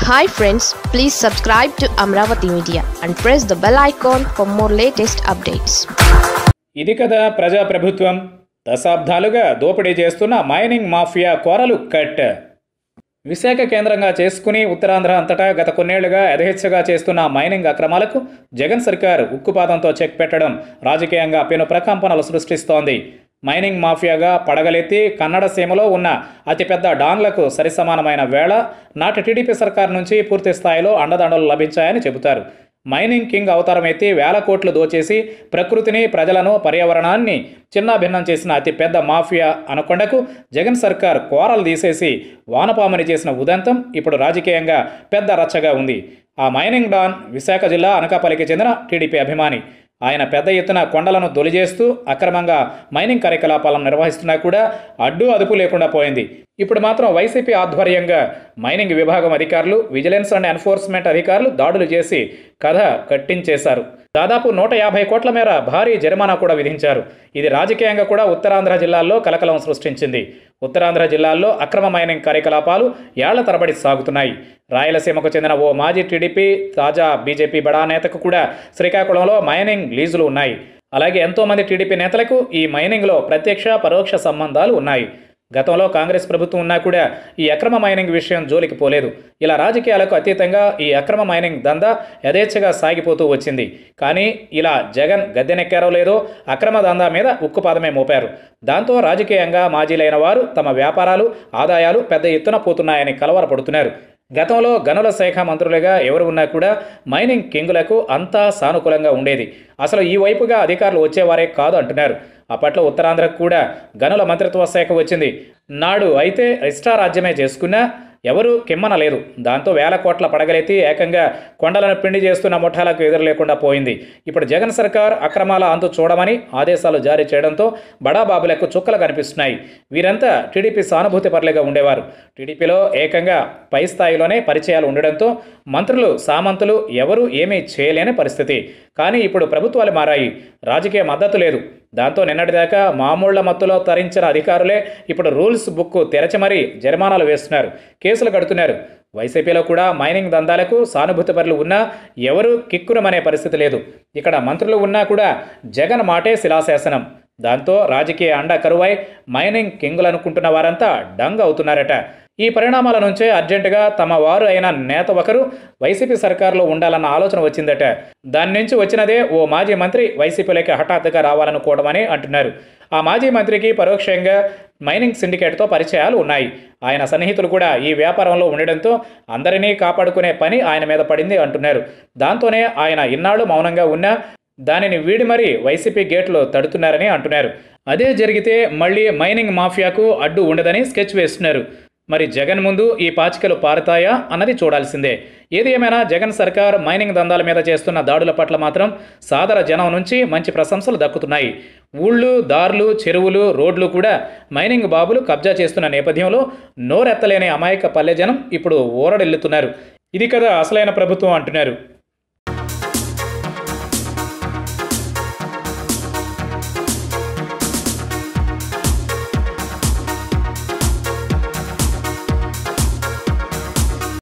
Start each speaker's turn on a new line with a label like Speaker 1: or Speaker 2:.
Speaker 1: hi friends please subscribe to Amaravati media and press the bell icon for more latest updates
Speaker 2: ఇది కదా ప్రజాప్రభుత్వం దశాబ్దాలుగా దోపిడీ చేస్తున్న మైనింగ్ మాఫియా కోరలు కట్ విశాఖ కేంద్రంగా చేసుకుని ఉత్తరాంధ్ర అంతటా గత కొన్నేళ్లుగా యథేచ్ఛగా చేస్తున్న మైనింగ్ అక్రమాలకు జగన్ సర్కార్ ఉక్కుపాదంతో చెక్ పెట్టడం రాజకీయంగా పెను ప్రకంపనలు సృష్టిస్తోంది మైనింగ్ మాఫియాగా పడగలెత్తి కన్నడ సీమలో ఉన్న అతిపెద్ద డాన్లకు సరిసమానమైన వేళ నాటి టీడీపీ సర్కార్ నుంచి పూర్తి స్థాయిలో అండదండలు లభించాయని చెబుతారు మైనింగ్ కింగ్ అవతారం ఎత్తి వేల కోట్లు దోచేసి ప్రకృతిని ప్రజలను పర్యావరణాన్ని చిన్నాభిన్నం చేసిన అతి పెద్ద మాఫియా అనకొండకు జగన్ సర్కార్ కోరలు తీసేసి వానపాముని చేసిన ఉదంతం ఇప్పుడు రాజకీయంగా పెద్ద రచ్చగా ఉంది ఆ మైనింగ్ డాన్ విశాఖ జిల్లా అనకాపల్లికి చెందిన టీడీపీ అభిమాని ఆయన పెద్ద ఎత్తున కొండలను తొలిజేస్తూ అక్రమంగా మైనింగ్ కార్యకలాపాలను నిర్వహిస్తున్నా కూడా అడ్డు అదుపు లేకుండా పోయింది ఇప్పుడు మాత్రం వైసీపీ ఆధ్వర్యంగా మైనింగ్ విభాగం అధికారులు విజిలెన్స్ అండ్ ఎన్ఫోర్స్మెంట్ అధికారులు దాడులు చేసి కథ కట్టించేశారు దాదాపు నూట యాభై కోట్ల మేర భారీ జరిమానా కూడా విధించారు ఇది రాజకీయంగా కూడా ఉత్తరాంధ్ర జిల్లాల్లో కలకలం సృష్టించింది ఉత్తరాంధ్ర జిల్లాల్లో అక్రమ మైనింగ్ కార్యకలాపాలు ఏళ్ల తరబడి సాగుతున్నాయి రాయలసీమకు చెందిన ఓ మాజీ టీడీపీ తాజా బీజేపీ బడా నేతకు కూడా శ్రీకాకుళంలో మైనింగ్ లీజులు ఉన్నాయి అలాగే ఎంతోమంది టీడీపీ నేతలకు ఈ మైనింగ్లో ప్రత్యక్ష పరోక్ష సంబంధాలు ఉన్నాయి గతంలో కాంగ్రెస్ ప్రభుత్వం ఉన్నా కూడా ఈ అక్రమ మైనింగ్ విషయం జోలికి పోలేదు ఇలా రాజకీయాలకు అతీతంగా ఈ అక్రమ మైనింగ్ దందా యథేచ్ఛగా సాగిపోతూ వచ్చింది కానీ ఇలా జగన్ గద్దెనెక్కారో లేదో అక్రమ దందా మీద ఉక్కుపాదమే మోపారు దాంతో రాజకీయంగా మాజీలైన వారు తమ వ్యాపారాలు ఆదాయాలు పెద్ద ఎత్తున పోతున్నాయని కలవరపడుతున్నారు గతంలో గనుల శాఖ మంత్రులుగా ఎవరు ఉన్నా కూడా మైనింగ్ కింగులకు అంతా సానుకూలంగా ఉండేది అసలు ఈ వైపుగా అధికారులు వచ్చేవారే కాదు అంటున్నారు అప్పట్లో ఉత్తరాంధ్రకు కూడా గనుల మంత్రిత్వ శాఖ వచ్చింది నాడు అయితే ఇష్టారాజ్యమే చేసుకున్నా ఎవరూ కిమ్మనలేదు దాంతో వేల కోట్ల పడగలెత్తి ఏకంగా కొండలను పిండి చేస్తున్న ముఠాలకు ఎదురు లేకుండా పోయింది ఇప్పుడు జగన్ సర్కార్ అక్రమాల అంతు చూడమని ఆదేశాలు జారీ చేయడంతో బడాబాబులకు చుక్కలు కనిపిస్తున్నాయి వీరంతా టీడీపీ సానుభూతి పరులుగా ఉండేవారు టీడీపీలో ఏకంగా పై స్థాయిలోనే పరిచయాలు ఉండడంతో మంత్రులు సామంతులు ఎవరూ ఏమీ చేయలేని పరిస్థితి కానీ ఇప్పుడు ప్రభుత్వాలు మారాయి రాజకీయ మద్దతు లేదు దాంతో నిన్నటిదాకా మామూళ్ల మత్తులో తరించిన అధికారులే ఇప్పుడు రూల్స్ బుక్ తెరచి మరీ జరిమానాలు వేస్తున్నారు కేసులు కడుతున్నారు వైసీపీలో కూడా మైనింగ్ దందాలకు సానుభూతి పరులు ఉన్నా ఎవరూ కిక్కురమనే పరిస్థితి లేదు ఇక్కడ మంత్రులు ఉన్నా కూడా జగన్ మాటే శిలాశాసనం దాంతో రాజకీయ అండ కరువై మైనింగ్ కింగులు అనుకుంటున్న వారంతా డంగ్ అవుతున్నారట ఈ పరిణామాల నుంచే అర్జెంటుగా తమ వారు అయిన నేత ఒకరు వైసీపీ సర్కారులో ఉండాలన్న ఆలోచన వచ్చిందట దాని నుంచి వచ్చినదే ఓ మాజీ మంత్రి వైసీపీలోకి హఠాత్తుగా రావాలనుకోవడమని అంటున్నారు ఆ మాజీ మంత్రికి పరోక్షంగా మైనింగ్ సిండికేట్తో పరిచయాలు ఉన్నాయి ఆయన సన్నిహితులు కూడా ఈ వ్యాపారంలో ఉండడంతో అందరినీ కాపాడుకునే పని ఆయన మీద పడింది అంటున్నారు దాంతోనే ఆయన ఇన్నాళ్ళు మౌనంగా ఉన్నా దానిని వీడి మరీ వైసీపీ గేట్లు తడుతున్నారని అంటున్నారు అదే జరిగితే మళ్ళీ మైనింగ్ మాఫియాకు అడ్డు ఉండదని స్కెచ్ వేస్తున్నారు మరి జగన్ ముందు ఈ పాచికలు పారుతాయా అన్నది చూడాల్సిందే ఏది ఏమైనా జగన్ సర్కార్ మైనింగ్ దందాల మీద చేస్తున్న దాడుల పట్ల మాత్రం సాదర జనం నుంచి మంచి ప్రశంసలు దక్కుతున్నాయి ఊళ్ళు దారులు చెరువులు రోడ్లు కూడా మైనింగ్ బాబులు కబ్జా చేస్తున్న నేపథ్యంలో నోరెత్తలేని అమాయక పల్లె జనం ఇప్పుడు ఊరడెల్లుతున్నారు ఇది కదా అసలైన ప్రభుత్వం అంటున్నారు